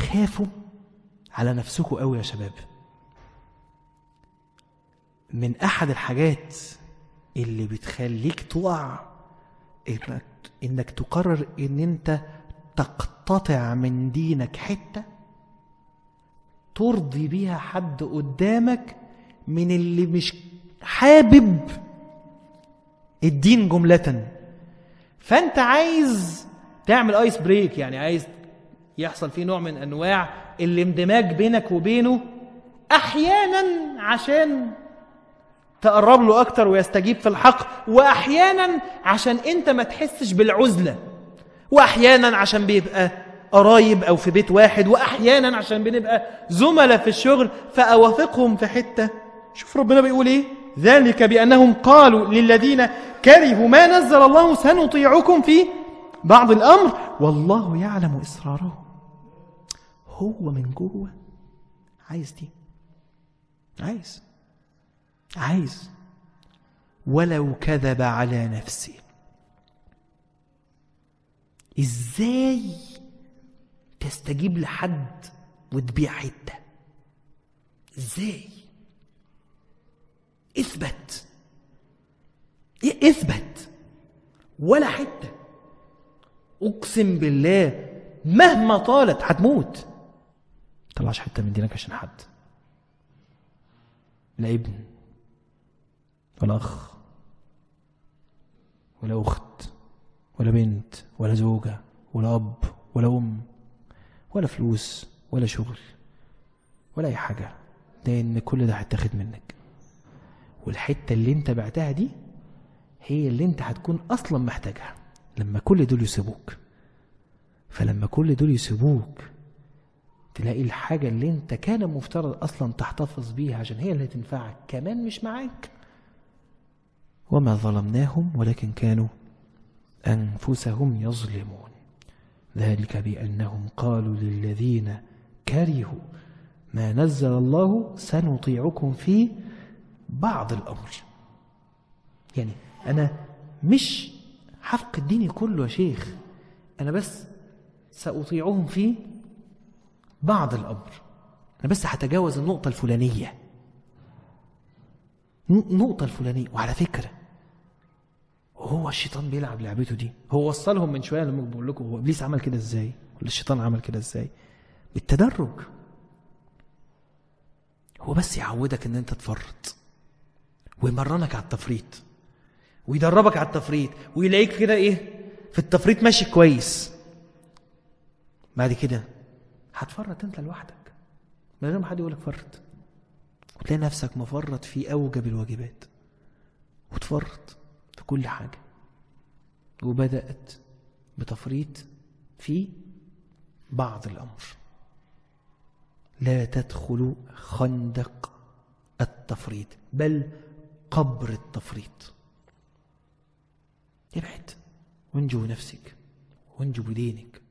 خافوا على نفسكم قوي يا شباب من احد الحاجات اللي بتخليك تقع انك انك تقرر ان انت تقتطع من دينك حته ترضي بيها حد قدامك من اللي مش حابب الدين جملة فانت عايز تعمل ايس بريك يعني عايز يحصل فيه نوع من انواع الاندماج بينك وبينه احيانا عشان تقرب له اكتر ويستجيب في الحق واحيانا عشان انت ما تحسش بالعزله واحيانا عشان بيبقى قرايب او في بيت واحد واحيانا عشان بنبقى زملاء في الشغل فاوافقهم في حته شوف ربنا بيقول ايه ذلك بانهم قالوا للذين كرهوا ما نزل الله سنطيعكم في بعض الامر والله يعلم اسرارهم هو من جوه عايز دي عايز عايز ولو كذب على نفسه ازاي تستجيب لحد وتبيع حته ازاي اثبت إيه اثبت ولا حته اقسم بالله مهما طالت هتموت طلعش حته من دينك عشان حد لا ابن ولا اخ ولا اخت ولا بنت ولا زوجه ولا اب ولا ام ولا فلوس ولا شغل ولا اي حاجه لان كل ده هيتاخد منك والحته اللي انت بعتها دي هي اللي انت هتكون اصلا محتاجها لما كل دول يسيبوك فلما كل دول يسيبوك تلاقي الحاجة اللي انت كان مفترض اصلا تحتفظ بيها عشان هي اللي تنفعك كمان مش معاك وما ظلمناهم ولكن كانوا انفسهم يظلمون ذلك بانهم قالوا للذين كرهوا ما نزل الله سنطيعكم في بعض الامر يعني انا مش حفق ديني كله يا شيخ انا بس ساطيعهم في بعض الامر انا بس هتجاوز النقطه الفلانيه النقطه الفلانيه وعلى فكره هو الشيطان بيلعب لعبته دي هو وصلهم من شويه لما بقول لكم هو ابليس عمل كده ازاي ولا الشيطان عمل كده ازاي بالتدرج هو بس يعودك ان انت تفرط ويمرنك على التفريط ويدربك على التفريط ويلاقيك كده ايه في التفريط ماشي كويس بعد كده هتفرط انت لوحدك من غير ما حد يقول لك فرط وتلاقي نفسك مفرط في اوجب الواجبات وتفرط في كل حاجه وبدات بتفريط في بعض الامر لا تدخلوا خندق التفريط بل قبر التفريط ابعد وانجو نفسك وانجو بدينك